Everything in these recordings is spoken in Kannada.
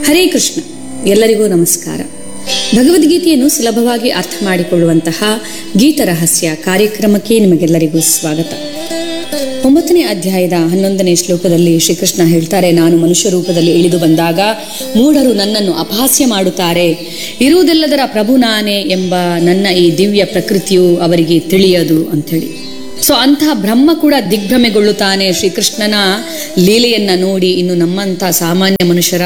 ಹರೇ ಕೃಷ್ಣ ಎಲ್ಲರಿಗೂ ನಮಸ್ಕಾರ ಭಗವದ್ಗೀತೆಯನ್ನು ಸುಲಭವಾಗಿ ಅರ್ಥ ಮಾಡಿಕೊಳ್ಳುವಂತಹ ಗೀತ ರಹಸ್ಯ ಕಾರ್ಯಕ್ರಮಕ್ಕೆ ನಿಮಗೆಲ್ಲರಿಗೂ ಸ್ವಾಗತ ಒಂಬತ್ತನೇ ಅಧ್ಯಾಯದ ಹನ್ನೊಂದನೇ ಶ್ಲೋಕದಲ್ಲಿ ಶ್ರೀಕೃಷ್ಣ ಹೇಳ್ತಾರೆ ನಾನು ಮನುಷ್ಯ ರೂಪದಲ್ಲಿ ಇಳಿದು ಬಂದಾಗ ಮೂಢರು ನನ್ನನ್ನು ಅಪಹಾಸ್ಯ ಮಾಡುತ್ತಾರೆ ಇರುವುದೆಲ್ಲದರ ಪ್ರಭು ನಾನೇ ಎಂಬ ನನ್ನ ಈ ದಿವ್ಯ ಪ್ರಕೃತಿಯು ಅವರಿಗೆ ತಿಳಿಯದು ಅಂಥೇಳಿ ಸೊ ಅಂತಹ ಬ್ರಹ್ಮ ಕೂಡ ದಿಗ್ಭ್ರಮೆಗೊಳ್ಳುತ್ತಾನೆ ಶ್ರೀಕೃಷ್ಣನ ಲೀಲೆಯನ್ನ ನೋಡಿ ಇನ್ನು ನಮ್ಮಂಥ ಸಾಮಾನ್ಯ ಮನುಷ್ಯರ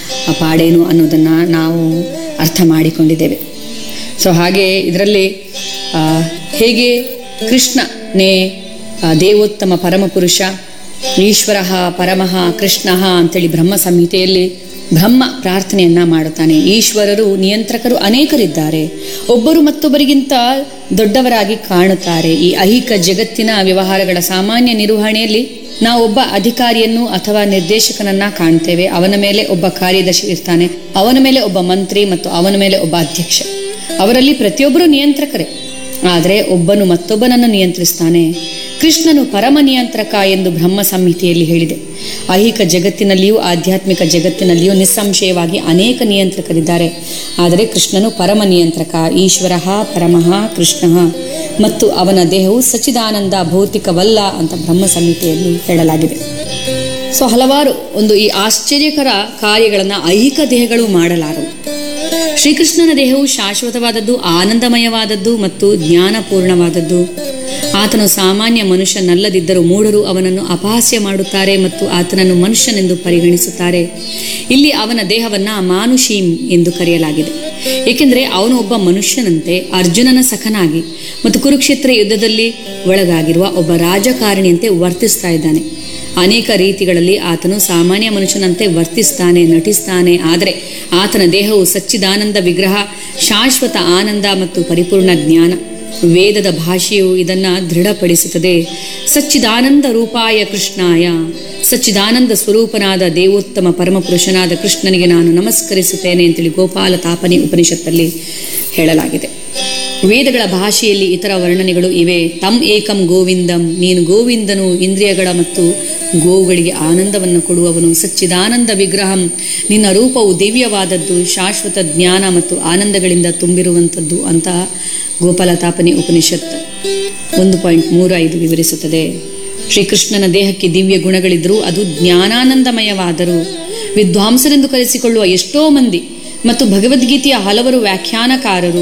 ಪಾಡೇನು ಅನ್ನೋದನ್ನ ನಾವು ಅರ್ಥ ಮಾಡಿಕೊಂಡಿದ್ದೇವೆ ಸೊ ಹಾಗೆ ಇದರಲ್ಲಿ ಆ, ಹೇಗೆ ಕೃಷ್ಣನೇ ಆ, ದೇವೋತ್ತಮ ಪರಮಪುರುಷ ಈಶ್ವರ ಪರಮಃ ಕೃಷ್ಣ ಅಂತೇಳಿ ಬ್ರಹ್ಮ ಸಂಹಿತೆಯಲ್ಲಿ ಬ್ರಹ್ಮ ಪ್ರಾರ್ಥನೆಯನ್ನ ಮಾಡುತ್ತಾನೆ ಈಶ್ವರರು ನಿಯಂತ್ರಕರು ಅನೇಕರಿದ್ದಾರೆ ಒಬ್ಬರು ಮತ್ತೊಬ್ಬರಿಗಿಂತ ದೊಡ್ಡವರಾಗಿ ಕಾಣುತ್ತಾರೆ ಈ ಐಹಿಕ ಜಗತ್ತಿನ ವ್ಯವಹಾರಗಳ ಸಾಮಾನ್ಯ ನಿರ್ವಹಣೆಯಲ್ಲಿ ನಾವು ಒಬ್ಬ ಅಧಿಕಾರಿಯನ್ನು ಅಥವಾ ನಿರ್ದೇಶಕನನ್ನ ಕಾಣ್ತೇವೆ ಅವನ ಮೇಲೆ ಒಬ್ಬ ಕಾರ್ಯದರ್ಶಿ ಇರ್ತಾನೆ ಅವನ ಮೇಲೆ ಒಬ್ಬ ಮಂತ್ರಿ ಮತ್ತು ಅವನ ಮೇಲೆ ಒಬ್ಬ ಅಧ್ಯಕ್ಷ ಅವರಲ್ಲಿ ಪ್ರತಿಯೊಬ್ಬರು ನಿಯಂತ್ರಕರೇ ಆದರೆ ಒಬ್ಬನು ಮತ್ತೊಬ್ಬನನ್ನು ನಿಯಂತ್ರಿಸ್ತಾನೆ ಕೃಷ್ಣನು ಪರಮ ನಿಯಂತ್ರಕ ಎಂದು ಬ್ರಹ್ಮ ಸಂಹಿತೆಯಲ್ಲಿ ಹೇಳಿದೆ ಐಹಿಕ ಜಗತ್ತಿನಲ್ಲಿಯೂ ಆಧ್ಯಾತ್ಮಿಕ ಜಗತ್ತಿನಲ್ಲಿಯೂ ನಿಸ್ಸಂಶಯವಾಗಿ ಅನೇಕ ನಿಯಂತ್ರಕರಿದ್ದಾರೆ ಆದರೆ ಕೃಷ್ಣನು ಪರಮ ನಿಯಂತ್ರಕ ಈಶ್ವರ ಪರಮಃ ಕೃಷ್ಣ ಮತ್ತು ಅವನ ದೇಹವು ಸಚಿದಾನಂದ ಭೌತಿಕವಲ್ಲ ಅಂತ ಬ್ರಹ್ಮ ಸಂಹಿತೆಯಲ್ಲಿ ಹೇಳಲಾಗಿದೆ ಸೊ ಹಲವಾರು ಒಂದು ಈ ಆಶ್ಚರ್ಯಕರ ಕಾರ್ಯಗಳನ್ನು ಐಹಿಕ ದೇಹಗಳು ಮಾಡಲಾರವು ಶ್ರೀಕೃಷ್ಣನ ದೇಹವು ಶಾಶ್ವತವಾದದ್ದು ಆನಂದಮಯವಾದದ್ದು ಮತ್ತು ಜ್ಞಾನಪೂರ್ಣವಾದದ್ದು ಆತನು ಸಾಮಾನ್ಯ ಮನುಷ್ಯನಲ್ಲದಿದ್ದರೂ ಮೂಢರು ಅವನನ್ನು ಅಪಹಾಸ್ಯ ಮಾಡುತ್ತಾರೆ ಮತ್ತು ಆತನನ್ನು ಮನುಷ್ಯನೆಂದು ಪರಿಗಣಿಸುತ್ತಾರೆ ಇಲ್ಲಿ ಅವನ ದೇಹವನ್ನ ಮಾನುಷೀಂ ಎಂದು ಕರೆಯಲಾಗಿದೆ ಏಕೆಂದರೆ ಅವನು ಒಬ್ಬ ಮನುಷ್ಯನಂತೆ ಅರ್ಜುನನ ಸಖನಾಗಿ ಮತ್ತು ಕುರುಕ್ಷೇತ್ರ ಯುದ್ಧದಲ್ಲಿ ಒಳಗಾಗಿರುವ ಒಬ್ಬ ರಾಜಕಾರಣಿಯಂತೆ ವರ್ತಿಸ್ತಾ ಇದ್ದಾನೆ ಅನೇಕ ರೀತಿಗಳಲ್ಲಿ ಆತನು ಸಾಮಾನ್ಯ ಮನುಷ್ಯನಂತೆ ವರ್ತಿಸ್ತಾನೆ ನಟಿಸ್ತಾನೆ ಆದರೆ ಆತನ ದೇಹವು ಸಚ್ಚಿದಾನಂದ ವಿಗ್ರಹ ಶಾಶ್ವತ ಆನಂದ ಮತ್ತು ಪರಿಪೂರ್ಣ ಜ್ಞಾನ ವೇದದ ಭಾಷೆಯು ಇದನ್ನ ದೃಢಪಡಿಸುತ್ತದೆ ಸಚ್ಚಿದಾನಂದ ರೂಪಾಯ ಕೃಷ್ಣಾಯ ಸಚ್ಚಿದಾನಂದ ಸ್ವರೂಪನಾದ ದೇವೋತ್ತಮ ಪರಮಪುರುಷನಾದ ಕೃಷ್ಣನಿಗೆ ನಾನು ನಮಸ್ಕರಿಸುತ್ತೇನೆ ಅಂತೇಳಿ ಗೋಪಾಲ ತಾಪನಿ ಉಪನಿಷತ್ತಲ್ಲಿ ಹೇಳಲಾಗಿದೆ ವೇದಗಳ ಭಾಷೆಯಲ್ಲಿ ಇತರ ವರ್ಣನೆಗಳು ಇವೆ ತಮ್ ಏಕಂ ಗೋವಿಂದಂ ನೀನು ಗೋವಿಂದನು ಇಂದ್ರಿಯಗಳ ಮತ್ತು ಗೋವುಗಳಿಗೆ ಆನಂದವನ್ನು ಕೊಡುವವನು ಸಚ್ಚಿದಾನಂದ ವಿಗ್ರಹಂ ನಿನ್ನ ರೂಪವು ದಿವ್ಯವಾದದ್ದು ಶಾಶ್ವತ ಜ್ಞಾನ ಮತ್ತು ಆನಂದಗಳಿಂದ ತುಂಬಿರುವಂಥದ್ದು ಅಂತ ಗೋಪಾಲ ತಾಪನಿ ಉಪನಿಷತ್ ಒಂದು ಪಾಯಿಂಟ್ ಮೂರು ಐದು ವಿವರಿಸುತ್ತದೆ ಶ್ರೀಕೃಷ್ಣನ ದೇಹಕ್ಕೆ ದಿವ್ಯ ಗುಣಗಳಿದ್ದರೂ ಅದು ಜ್ಞಾನಾನಂದಮಯವಾದರೂ ವಿದ್ವಾಂಸರೆಂದು ಕರೆಸಿಕೊಳ್ಳುವ ಎಷ್ಟೋ ಮಂದಿ ಮತ್ತು ಭಗವದ್ಗೀತೆಯ ಹಲವರು ವ್ಯಾಖ್ಯಾನಕಾರರು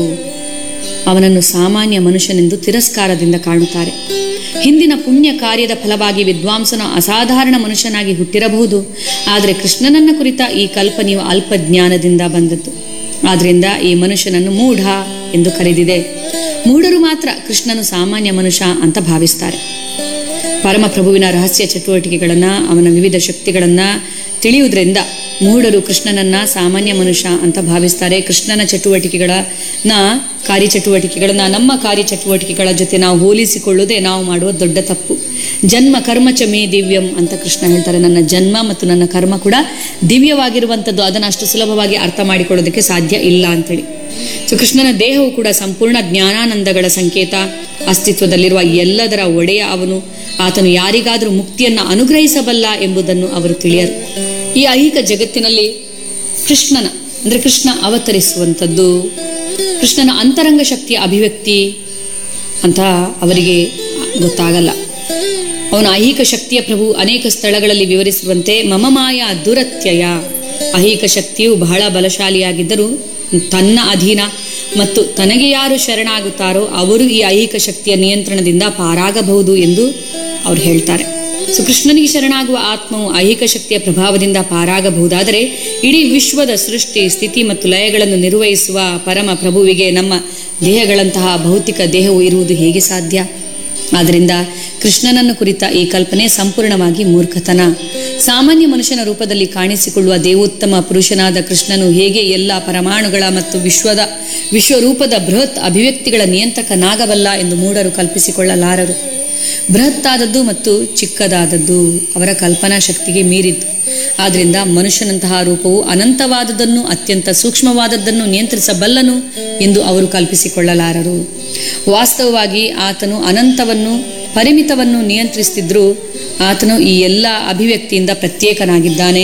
ಅವನನ್ನು ಸಾಮಾನ್ಯ ಮನುಷ್ಯನೆಂದು ತಿರಸ್ಕಾರದಿಂದ ಕಾಣುತ್ತಾರೆ ಹಿಂದಿನ ಪುಣ್ಯ ಕಾರ್ಯದ ಫಲವಾಗಿ ವಿದ್ವಾಂಸನ ಅಸಾಧಾರಣ ಮನುಷ್ಯನಾಗಿ ಹುಟ್ಟಿರಬಹುದು ಆದರೆ ಕೃಷ್ಣನನ್ನ ಕುರಿತ ಈ ಕಲ್ಪನೆಯು ಅಲ್ಪ ಜ್ಞಾನದಿಂದ ಬಂದದ್ದು ಆದ್ರಿಂದ ಈ ಮನುಷ್ಯನನ್ನು ಮೂಢ ಎಂದು ಕರೆದಿದೆ ಮೂಢರು ಮಾತ್ರ ಕೃಷ್ಣನು ಸಾಮಾನ್ಯ ಮನುಷ್ಯ ಅಂತ ಭಾವಿಸ್ತಾರೆ ಪರಮಪ್ರಭುವಿನ ರಹಸ್ಯ ಚಟುವಟಿಕೆಗಳನ್ನ ಅವನ ವಿವಿಧ ಶಕ್ತಿಗಳನ್ನ ತಿಳಿಯುವುದರಿಂದ ಮೂಢರು ಕೃಷ್ಣನನ್ನ ಸಾಮಾನ್ಯ ಮನುಷ್ಯ ಅಂತ ಭಾವಿಸ್ತಾರೆ ಕೃಷ್ಣನ ಚಟುವಟಿಕೆಗಳನ್ನ ಕಾರ್ಯಚಟುವಟಿಕೆಗಳನ್ನ ನಮ್ಮ ಕಾರ್ಯಚಟುವಟಿಕೆಗಳ ಜೊತೆ ನಾವು ಹೋಲಿಸಿಕೊಳ್ಳುವುದೇ ನಾವು ಮಾಡುವ ದೊಡ್ಡ ತಪ್ಪು ಜನ್ಮ ಕರ್ಮ ಚ ಮೇ ದಿವ್ಯಂ ಅಂತ ಕೃಷ್ಣ ಹೇಳ್ತಾರೆ ನನ್ನ ಜನ್ಮ ಮತ್ತು ನನ್ನ ಕರ್ಮ ಕೂಡ ದಿವ್ಯವಾಗಿರುವಂಥದ್ದು ಅದನ್ನು ಅಷ್ಟು ಸುಲಭವಾಗಿ ಅರ್ಥ ಮಾಡಿಕೊಳ್ಳೋದಕ್ಕೆ ಸಾಧ್ಯ ಇಲ್ಲ ಅಂತೇಳಿ ಸೊ ಕೃಷ್ಣನ ದೇಹವು ಕೂಡ ಸಂಪೂರ್ಣ ಜ್ಞಾನಾನಂದಗಳ ಸಂಕೇತ ಅಸ್ತಿತ್ವದಲ್ಲಿರುವ ಎಲ್ಲದರ ಒಡೆಯ ಅವನು ಆತನು ಯಾರಿಗಾದರೂ ಮುಕ್ತಿಯನ್ನ ಅನುಗ್ರಹಿಸಬಲ್ಲ ಎಂಬುದನ್ನು ಅವರು ತಿಳಿಯರು ಈ ಐಹಿಕ ಜಗತ್ತಿನಲ್ಲಿ ಕೃಷ್ಣನ ಅಂದ್ರೆ ಕೃಷ್ಣ ಅವತರಿಸುವಂಥದ್ದು ಕೃಷ್ಣನ ಅಂತರಂಗ ಶಕ್ತಿಯ ಅಭಿವ್ಯಕ್ತಿ ಅಂತ ಅವರಿಗೆ ಗೊತ್ತಾಗಲ್ಲ ಅವನ ಐಹಿಕ ಶಕ್ತಿಯ ಪ್ರಭು ಅನೇಕ ಸ್ಥಳಗಳಲ್ಲಿ ವಿವರಿಸಿರುವಂತೆ ಮಮ ಮಾಯ ದುರತ್ಯಯ ಐಹಿಕ ಶಕ್ತಿಯು ಬಹಳ ಬಲಶಾಲಿಯಾಗಿದ್ದರೂ ತನ್ನ ಅಧೀನ ಮತ್ತು ತನಗೆ ಯಾರು ಶರಣಾಗುತ್ತಾರೋ ಅವರು ಈ ಐಹಿಕ ಶಕ್ತಿಯ ನಿಯಂತ್ರಣದಿಂದ ಪಾರಾಗಬಹುದು ಎಂದು ಅವ್ರು ಹೇಳ್ತಾರೆ ಸೊ ಕೃಷ್ಣನಿಗೆ ಶರಣಾಗುವ ಆತ್ಮವು ಐಹಿಕ ಶಕ್ತಿಯ ಪ್ರಭಾವದಿಂದ ಪಾರಾಗಬಹುದಾದರೆ ಇಡೀ ವಿಶ್ವದ ಸೃಷ್ಟಿ ಸ್ಥಿತಿ ಮತ್ತು ಲಯಗಳನ್ನು ನಿರ್ವಹಿಸುವ ಪರಮ ಪ್ರಭುವಿಗೆ ನಮ್ಮ ದೇಹಗಳಂತಹ ಭೌತಿಕ ದೇಹವು ಇರುವುದು ಹೇಗೆ ಸಾಧ್ಯ ಆದ್ದರಿಂದ ಕೃಷ್ಣನನ್ನು ಕುರಿತ ಈ ಕಲ್ಪನೆ ಸಂಪೂರ್ಣವಾಗಿ ಮೂರ್ಖತನ ಸಾಮಾನ್ಯ ಮನುಷ್ಯನ ರೂಪದಲ್ಲಿ ಕಾಣಿಸಿಕೊಳ್ಳುವ ದೇವೋತ್ತಮ ಪುರುಷನಾದ ಕೃಷ್ಣನು ಹೇಗೆ ಎಲ್ಲ ಪರಮಾಣುಗಳ ಮತ್ತು ವಿಶ್ವದ ವಿಶ್ವರೂಪದ ಬೃಹತ್ ಅಭಿವ್ಯಕ್ತಿಗಳ ನಿಯಂತ್ರಕನಾಗಬಲ್ಲ ಎಂದು ಮೂಢರು ಕಲ್ಪಿಸಿಕೊಳ್ಳಲಾರರು ಬೃಹತ್ತಾದದ್ದು ಮತ್ತು ಚಿಕ್ಕದಾದದ್ದು ಅವರ ಕಲ್ಪನಾ ಶಕ್ತಿಗೆ ಮೀರಿದ್ದು ಆದ್ರಿಂದ ಮನುಷ್ಯನಂತಹ ರೂಪವು ಅನಂತವಾದದ್ದನ್ನು ಅತ್ಯಂತ ಸೂಕ್ಷ್ಮವಾದದ್ದನ್ನು ನಿಯಂತ್ರಿಸಬಲ್ಲನು ಎಂದು ಅವರು ಕಲ್ಪಿಸಿಕೊಳ್ಳಲಾರರು ವಾಸ್ತವವಾಗಿ ಆತನು ಅನಂತವನ್ನು ಪರಿಮಿತವನ್ನು ನಿಯಂತ್ರಿಸುತ್ತಿದ್ದರೂ ಆತನು ಈ ಎಲ್ಲ ಅಭಿವ್ಯಕ್ತಿಯಿಂದ ಪ್ರತ್ಯೇಕನಾಗಿದ್ದಾನೆ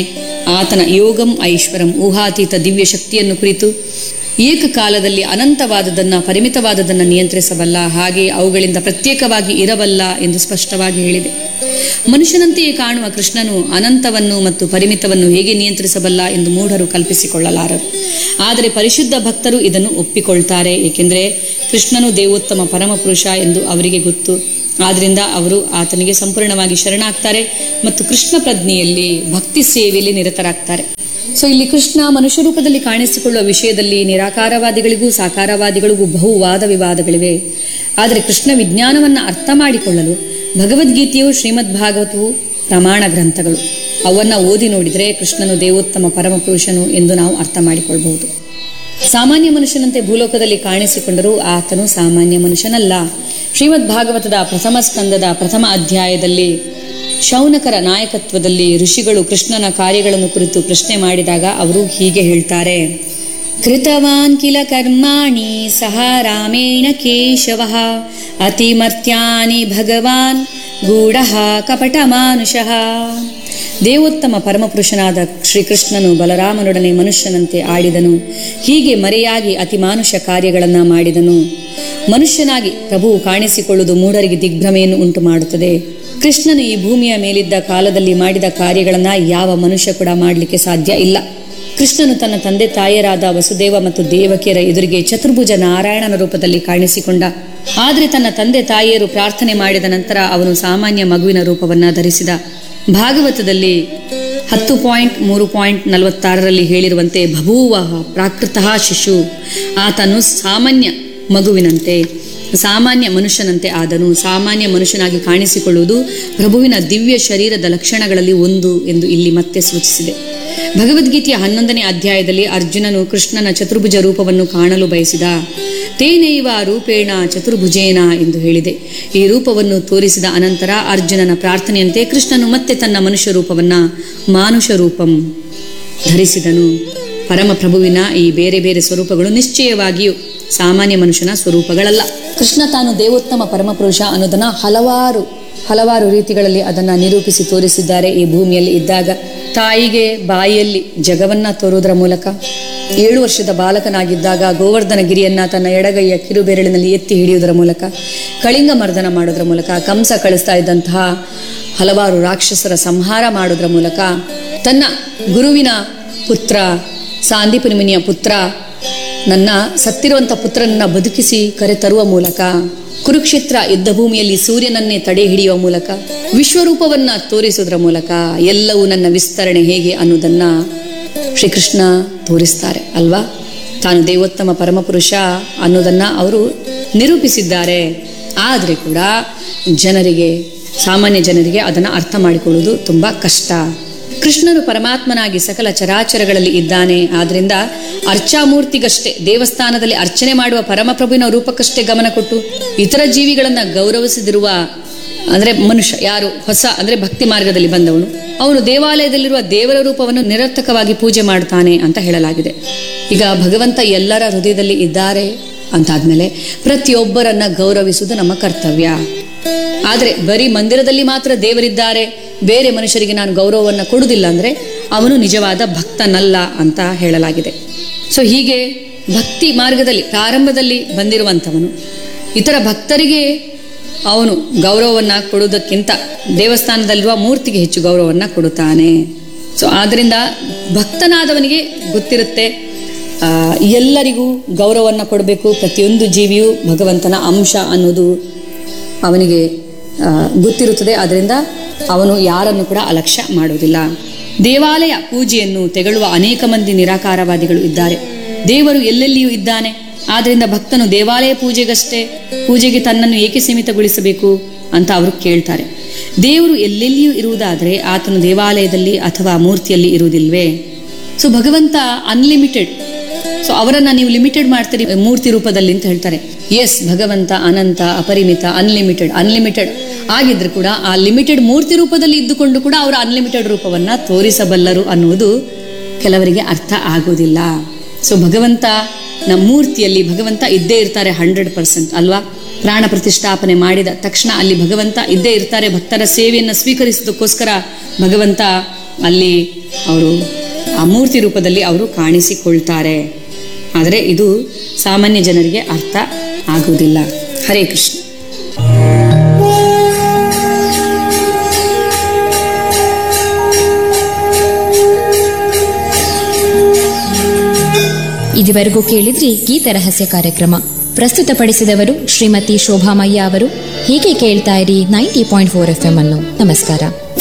ಆತನ ಯೋಗಂ ಐಶ್ವರಂ ಊಹಾತೀತ ದಿವ್ಯ ಶಕ್ತಿಯನ್ನು ಕುರಿತು ಏಕಕಾಲದಲ್ಲಿ ಅನಂತವಾದದನ್ನ ಪರಿಮಿತವಾದದನ್ನು ನಿಯಂತ್ರಿಸಬಲ್ಲ ಹಾಗೆ ಅವುಗಳಿಂದ ಪ್ರತ್ಯೇಕವಾಗಿ ಇರಬಲ್ಲ ಎಂದು ಸ್ಪಷ್ಟವಾಗಿ ಹೇಳಿದೆ ಮನುಷ್ಯನಂತೆಯೇ ಕಾಣುವ ಕೃಷ್ಣನು ಅನಂತವನ್ನು ಮತ್ತು ಪರಿಮಿತವನ್ನು ಹೇಗೆ ನಿಯಂತ್ರಿಸಬಲ್ಲ ಎಂದು ಮೂಢರು ಕಲ್ಪಿಸಿಕೊಳ್ಳಲಾರರು ಆದರೆ ಪರಿಶುದ್ಧ ಭಕ್ತರು ಇದನ್ನು ಒಪ್ಪಿಕೊಳ್ತಾರೆ ಏಕೆಂದರೆ ಕೃಷ್ಣನು ದೇವೋತ್ತಮ ಪರಮಪುರುಷ ಎಂದು ಅವರಿಗೆ ಗೊತ್ತು ಆದ್ರಿಂದ ಅವರು ಆತನಿಗೆ ಸಂಪೂರ್ಣವಾಗಿ ಶರಣಾಗ್ತಾರೆ ಮತ್ತು ಕೃಷ್ಣ ಪ್ರಜ್ಞೆಯಲ್ಲಿ ಭಕ್ತಿ ಸೇವೆಯಲ್ಲಿ ನಿರತರಾಗ್ತಾರೆ ಸೊ ಇಲ್ಲಿ ಕೃಷ್ಣ ಮನುಷ್ಯ ರೂಪದಲ್ಲಿ ಕಾಣಿಸಿಕೊಳ್ಳುವ ವಿಷಯದಲ್ಲಿ ನಿರಾಕಾರವಾದಿಗಳಿಗೂ ಸಾಕಾರವಾದಿಗಳಿಗೂ ಬಹು ವಾದ ವಿವಾದಗಳಿವೆ ಆದರೆ ಕೃಷ್ಣ ವಿಜ್ಞಾನವನ್ನು ಅರ್ಥ ಮಾಡಿಕೊಳ್ಳಲು ಭಗವದ್ಗೀತೆಯು ಶ್ರೀಮದ್ ಭಾಗವತವು ಪ್ರಮಾಣ ಗ್ರಂಥಗಳು ಅವನ್ನ ಓದಿ ನೋಡಿದರೆ ಕೃಷ್ಣನು ದೇವೋತ್ತಮ ಪರಮಪುರುಷನು ಎಂದು ನಾವು ಅರ್ಥ ಮಾಡಿಕೊಳ್ಬಹುದು ಸಾಮಾನ್ಯ ಮನುಷ್ಯನಂತೆ ಭೂಲೋಕದಲ್ಲಿ ಕಾಣಿಸಿಕೊಂಡರೂ ಆತನು ಸಾಮಾನ್ಯ ಮನುಷ್ಯನಲ್ಲ ಶ್ರೀಮದ್ ಭಾಗವತದ ಪ್ರಥಮ ಸ್ಕಂದದ ಪ್ರಥಮ ಅಧ್ಯಾಯದಲ್ಲಿ ಶೌನಕರ ನಾಯಕತ್ವದಲ್ಲಿ ಋಷಿಗಳು ಕೃಷ್ಣನ ಕಾರ್ಯಗಳನ್ನು ಕುರಿತು ಪ್ರಶ್ನೆ ಮಾಡಿದಾಗ ಅವರು ಹೀಗೆ ಹೇಳ್ತಾರೆ ಕೃತವಾನ್ ಕಿಲ ಕರ್ಮಾಣಿ ಸಹ ರಾಮೇಣ ಕೇಶವ ಅತಿಮರ್ತ್ಯಾನಿ ಭಗವಾನ್ ಗೂಢ ಕಪಟ ಮಾನುಷಃ ದೇವೋತ್ತಮ ಪರಮಪುರುಷನಾದ ಶ್ರೀಕೃಷ್ಣನು ಬಲರಾಮನೊಡನೆ ಮನುಷ್ಯನಂತೆ ಆಡಿದನು ಹೀಗೆ ಮರೆಯಾಗಿ ಅತಿ ಮಾನುಷ ಕಾರ್ಯಗಳನ್ನ ಮಾಡಿದನು ಮನುಷ್ಯನಾಗಿ ಪ್ರಭುವು ಕಾಣಿಸಿಕೊಳ್ಳುವುದು ಮೂಢರಿಗೆ ದಿಗ್ಭ್ರಮೆಯನ್ನು ಉಂಟು ಮಾಡುತ್ತದೆ ಕೃಷ್ಣನು ಈ ಭೂಮಿಯ ಮೇಲಿದ್ದ ಕಾಲದಲ್ಲಿ ಮಾಡಿದ ಕಾರ್ಯಗಳನ್ನ ಯಾವ ಮನುಷ್ಯ ಕೂಡ ಮಾಡಲಿಕ್ಕೆ ಸಾಧ್ಯ ಇಲ್ಲ ಕೃಷ್ಣನು ತನ್ನ ತಂದೆ ತಾಯಿಯರಾದ ವಸುದೇವ ಮತ್ತು ದೇವಕಿಯರ ಎದುರಿಗೆ ಚತುರ್ಭುಜ ನಾರಾಯಣನ ರೂಪದಲ್ಲಿ ಕಾಣಿಸಿಕೊಂಡ ಆದರೆ ತನ್ನ ತಂದೆ ತಾಯಿಯರು ಪ್ರಾರ್ಥನೆ ಮಾಡಿದ ನಂತರ ಅವನು ಸಾಮಾನ್ಯ ಮಗುವಿನ ರೂಪವನ್ನ ಧರಿಸಿದ ಭಾಗವತದಲ್ಲಿ ಹತ್ತು ಪಾಯಿಂಟ್ ಮೂರು ಪಾಯಿಂಟ್ ನಲವತ್ತಾರರಲ್ಲಿ ಹೇಳಿರುವಂತೆ ಬಭೂವ ಪ್ರಾಕೃತಃ ಶಿಶು ಆತನು ಸಾಮಾನ್ಯ ಮಗುವಿನಂತೆ ಸಾಮಾನ್ಯ ಮನುಷ್ಯನಂತೆ ಆದನು ಸಾಮಾನ್ಯ ಮನುಷ್ಯನಾಗಿ ಕಾಣಿಸಿಕೊಳ್ಳುವುದು ಪ್ರಭುವಿನ ದಿವ್ಯ ಶರೀರದ ಲಕ್ಷಣಗಳಲ್ಲಿ ಒಂದು ಎಂದು ಇಲ್ಲಿ ಮತ್ತೆ ಸೂಚಿಸಿದೆ ಭಗವದ್ಗೀತೆಯ ಹನ್ನೊಂದನೇ ಅಧ್ಯಾಯದಲ್ಲಿ ಅರ್ಜುನನು ಕೃಷ್ಣನ ಚತುರ್ಭುಜ ರೂಪವನ್ನು ಕಾಣಲು ಬಯಸಿದ ತೇನೈವ ರೂಪೇಣ ಚತುರ್ಭುಜೇನ ಎಂದು ಹೇಳಿದೆ ಈ ರೂಪವನ್ನು ತೋರಿಸಿದ ಅನಂತರ ಅರ್ಜುನನ ಪ್ರಾರ್ಥನೆಯಂತೆ ಕೃಷ್ಣನು ಮತ್ತೆ ತನ್ನ ಮನುಷ್ಯ ರೂಪವನ್ನ ಮಾನುಷ ರೂಪಂ ಧರಿಸಿದನು ಪರಮಪ್ರಭುವಿನ ಈ ಬೇರೆ ಬೇರೆ ಸ್ವರೂಪಗಳು ನಿಶ್ಚಯವಾಗಿಯೂ ಸಾಮಾನ್ಯ ಮನುಷ್ಯನ ಸ್ವರೂಪಗಳಲ್ಲ ಕೃಷ್ಣ ತಾನು ದೇವೋತ್ತಮ ಪರಮಪುರುಷ ಅನ್ನೋದನ್ನ ಹಲವಾರು ಹಲವಾರು ರೀತಿಗಳಲ್ಲಿ ಅದನ್ನ ನಿರೂಪಿಸಿ ತೋರಿಸಿದ್ದಾರೆ ಈ ಭೂಮಿಯಲ್ಲಿ ಇದ್ದಾಗ ತಾಯಿಗೆ ಬಾಯಿಯಲ್ಲಿ ಜಗವನ್ನ ತೋರುವುದರ ಮೂಲಕ ಏಳು ವರ್ಷದ ಬಾಲಕನಾಗಿದ್ದಾಗ ಗೋವರ್ಧನ ಗಿರಿಯನ್ನ ತನ್ನ ಎಡಗೈಯ ಕಿರುಬೆರಳಿನಲ್ಲಿ ಎತ್ತಿ ಹಿಡಿಯುವುದರ ಮೂಲಕ ಕಳಿಂಗ ಮರ್ದನ ಮಾಡೋದ್ರ ಮೂಲಕ ಕಂಸ ಕಳಿಸ್ತಾ ಇದ್ದಂತಹ ಹಲವಾರು ರಾಕ್ಷಸರ ಸಂಹಾರ ಮಾಡೋದ್ರ ಮೂಲಕ ತನ್ನ ಗುರುವಿನ ಪುತ್ರ ಸಾಂದೀಪನಿ ಮುನಿಯ ಪುತ್ರ ನನ್ನ ಸತ್ತಿರುವಂಥ ಪುತ್ರನನ್ನ ಬದುಕಿಸಿ ಕರೆತರುವ ಮೂಲಕ ಕುರುಕ್ಷೇತ್ರ ಯುದ್ಧ ಭೂಮಿಯಲ್ಲಿ ಸೂರ್ಯನನ್ನೇ ತಡೆ ಹಿಡಿಯುವ ಮೂಲಕ ವಿಶ್ವರೂಪವನ್ನ ತೋರಿಸುವುದರ ಮೂಲಕ ಎಲ್ಲವೂ ನನ್ನ ವಿಸ್ತರಣೆ ಹೇಗೆ ಅನ್ನೋದನ್ನ ಶ್ರೀಕೃಷ್ಣ ತೋರಿಸ್ತಾರೆ ಅಲ್ವಾ ತಾನು ದೇವೋತ್ತಮ ಪರಮಪುರುಷ ಅನ್ನೋದನ್ನ ಅವರು ನಿರೂಪಿಸಿದ್ದಾರೆ ಆದರೆ ಕೂಡ ಜನರಿಗೆ ಸಾಮಾನ್ಯ ಜನರಿಗೆ ಅದನ್ನು ಅರ್ಥ ಮಾಡಿಕೊಳ್ಳುವುದು ತುಂಬ ಕಷ್ಟ ಕೃಷ್ಣನು ಪರಮಾತ್ಮನಾಗಿ ಸಕಲ ಚರಾಚರಗಳಲ್ಲಿ ಇದ್ದಾನೆ ಆದ್ರಿಂದ ಅರ್ಚಾಮೂರ್ತಿಗಷ್ಟೇ ದೇವಸ್ಥಾನದಲ್ಲಿ ಅರ್ಚನೆ ಮಾಡುವ ಪರಮಪ್ರಭುವಿನ ರೂಪಕ್ಕಷ್ಟೇ ಗಮನ ಕೊಟ್ಟು ಇತರ ಜೀವಿಗಳನ್ನ ಗೌರವಿಸದಿರುವ ಅಂದ್ರೆ ಮನುಷ್ಯ ಯಾರು ಹೊಸ ಅಂದ್ರೆ ಭಕ್ತಿ ಮಾರ್ಗದಲ್ಲಿ ಬಂದವನು ಅವನು ದೇವಾಲಯದಲ್ಲಿರುವ ದೇವರ ರೂಪವನ್ನು ನಿರರ್ಥಕವಾಗಿ ಪೂಜೆ ಮಾಡ್ತಾನೆ ಅಂತ ಹೇಳಲಾಗಿದೆ ಈಗ ಭಗವಂತ ಎಲ್ಲರ ಹೃದಯದಲ್ಲಿ ಇದ್ದಾರೆ ಅಂತಾದ್ಮೇಲೆ ಪ್ರತಿಯೊಬ್ಬರನ್ನ ಗೌರವಿಸುವುದು ನಮ್ಮ ಕರ್ತವ್ಯ ಆದರೆ ಬರೀ ಮಂದಿರದಲ್ಲಿ ಮಾತ್ರ ದೇವರಿದ್ದಾರೆ ಬೇರೆ ಮನುಷ್ಯರಿಗೆ ನಾನು ಗೌರವವನ್ನು ಕೊಡುವುದಿಲ್ಲ ಅಂದರೆ ಅವನು ನಿಜವಾದ ಭಕ್ತನಲ್ಲ ಅಂತ ಹೇಳಲಾಗಿದೆ ಸೊ ಹೀಗೆ ಭಕ್ತಿ ಮಾರ್ಗದಲ್ಲಿ ಪ್ರಾರಂಭದಲ್ಲಿ ಬಂದಿರುವಂಥವನು ಇತರ ಭಕ್ತರಿಗೆ ಅವನು ಗೌರವವನ್ನು ಕೊಡುವುದಕ್ಕಿಂತ ದೇವಸ್ಥಾನದಲ್ಲಿರುವ ಮೂರ್ತಿಗೆ ಹೆಚ್ಚು ಗೌರವವನ್ನು ಕೊಡುತ್ತಾನೆ ಸೊ ಆದ್ದರಿಂದ ಭಕ್ತನಾದವನಿಗೆ ಗೊತ್ತಿರುತ್ತೆ ಆ, ಎಲ್ಲರಿಗೂ ಗೌರವವನ್ನು ಕೊಡಬೇಕು ಪ್ರತಿಯೊಂದು ಜೀವಿಯು ಭಗವಂತನ ಅಂಶ ಅನ್ನೋದು ಅವನಿಗೆ ಆ, ಗೊತ್ತಿರುತ್ತದೆ ಆದ್ದರಿಂದ ಅವನು ಯಾರನ್ನು ಕೂಡ ಅಲಕ್ಷ್ಯ ಮಾಡುವುದಿಲ್ಲ ದೇವಾಲಯ ಪೂಜೆಯನ್ನು ತೆಗಳುವ ಅನೇಕ ಮಂದಿ ನಿರಾಕಾರವಾದಿಗಳು ಇದ್ದಾರೆ ದೇವರು ಎಲ್ಲೆಲ್ಲಿಯೂ ಇದ್ದಾನೆ ಆದ್ದರಿಂದ ಭಕ್ತನು ದೇವಾಲಯ ಪೂಜೆಗಷ್ಟೇ ಪೂಜೆಗೆ ತನ್ನನ್ನು ಏಕೆ ಸೀಮಿತಗೊಳಿಸಬೇಕು ಅಂತ ಅವರು ಕೇಳ್ತಾರೆ ದೇವರು ಎಲ್ಲೆಲ್ಲಿಯೂ ಇರುವುದಾದರೆ ಆತನು ದೇವಾಲಯದಲ್ಲಿ ಅಥವಾ ಮೂರ್ತಿಯಲ್ಲಿ ಇರುವುದಿಲ್ವೇ ಸೊ ಭಗವಂತ ಅನ್ಲಿಮಿಟೆಡ್ ಸೊ ಅವರನ್ನ ನೀವು ಲಿಮಿಟೆಡ್ ಮಾಡ್ತೀರಿ ಮೂರ್ತಿ ರೂಪದಲ್ಲಿ ಅಂತ ಹೇಳ್ತಾರೆ ಎಸ್ ಭಗವಂತ ಅನಂತ ಅಪರಿಮಿತ ಅನ್ಲಿಮಿಟೆಡ್ ಅನ್ಲಿಮಿಟೆಡ್ ಆಗಿದ್ರು ಕೂಡ ಆ ಲಿಮಿಟೆಡ್ ಮೂರ್ತಿ ರೂಪದಲ್ಲಿ ಇದ್ದುಕೊಂಡು ಕೂಡ ಅವರ ಅನ್ಲಿಮಿಟೆಡ್ ರೂಪವನ್ನ ತೋರಿಸಬಲ್ಲರು ಅನ್ನುವುದು ಕೆಲವರಿಗೆ ಅರ್ಥ ಆಗೋದಿಲ್ಲ ಸೊ ಭಗವಂತ ನಮ್ಮ ಮೂರ್ತಿಯಲ್ಲಿ ಭಗವಂತ ಇದ್ದೇ ಇರ್ತಾರೆ ಹಂಡ್ರೆಡ್ ಪರ್ಸೆಂಟ್ ಅಲ್ವಾ ಪ್ರಾಣ ಪ್ರತಿಷ್ಠಾಪನೆ ಮಾಡಿದ ತಕ್ಷಣ ಅಲ್ಲಿ ಭಗವಂತ ಇದ್ದೇ ಇರ್ತಾರೆ ಭಕ್ತರ ಸೇವೆಯನ್ನು ಸ್ವೀಕರಿಸೋದಕ್ಕೋಸ್ಕರ ಭಗವಂತ ಅಲ್ಲಿ ಅವರು ಆ ಮೂರ್ತಿ ರೂಪದಲ್ಲಿ ಅವರು ಕಾಣಿಸಿಕೊಳ್ತಾರೆ ಆದರೆ ಇದು ಸಾಮಾನ್ಯ ಜನರಿಗೆ ಅರ್ಥ ಆಗುವುದಿಲ್ಲ ಹರೇ ಕೃಷ್ಣ ಇದುವರೆಗೂ ಕೇಳಿದ್ರಿ ಗೀತ ರಹಸ್ಯ ಕಾರ್ಯಕ್ರಮ ಪ್ರಸ್ತುತಪಡಿಸಿದವರು ಶ್ರೀಮತಿ ಶೋಭಾಮಯ್ಯ ಅವರು ಹೀಗೆ ಕೇಳ್ತಾ ಇರಿ ninety point four F M ಅನ್ನು ನಮಸ್ಕಾರ